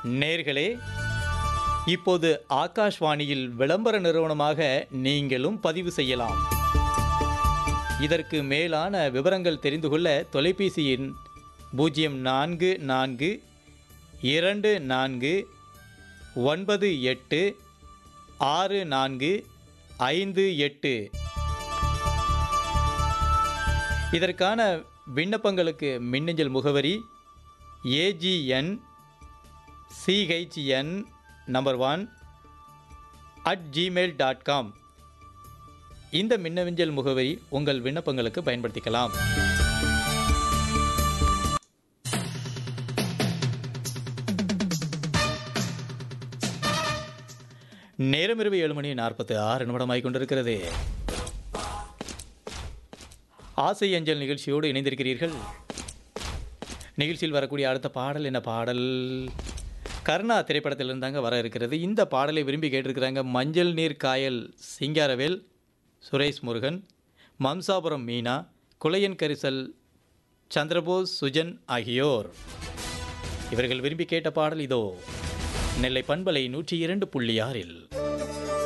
நேர்களே இப்போது ஆகாஷ்வாணியில் விளம்பர நிறுவனமாக நீங்களும் பதிவு செய்யலாம் இதற்கு மேலான விவரங்கள் தெரிந்து கொள்ள தொலைபேசி எண் பூஜ்ஜியம் நான்கு நான்கு இரண்டு நான்கு ஒன்பது எட்டு ஆறு நான்கு ஐந்து எட்டு இதற்கான விண்ணப்பங்களுக்கு மின்னஞ்சல் முகவரி AGN CHN number one at Gmail dot com இந்த மின்னஞ்சல் முகவரி உங்கள் விண்ணப்பங்களுக்கு பயன்படுத்திக்கலாம் நேரம் இரவு ஏழு மணி நாற்பத்தி ஆறு நிமிடமாய் கொண்டிருக்கிறது ஆசை அஞ்சல் நிகழ்ச்சியோடு இணைந்திருக்கிறீர்கள் நிகழ்ச்சியில் வரக்கூடிய அடுத்த பாடல் என்ன பாடல் கர்ணா திரைப்படத்தில் தாங்க வர இருக்கிறது இந்த பாடலை விரும்பி கேட்டிருக்கிறாங்க மஞ்சள் நீர் காயல் சிங்காரவேல் சுரேஷ் முருகன் மம்சாபுரம் மீனா குலையன் கரிசல் சந்திரபோஸ் சுஜன் ஆகியோர் இவர்கள் விரும்பி கேட்ட பாடல் இதோ நெல்லை பண்பலை நூற்றி இரண்டு புள்ளி ஆறில்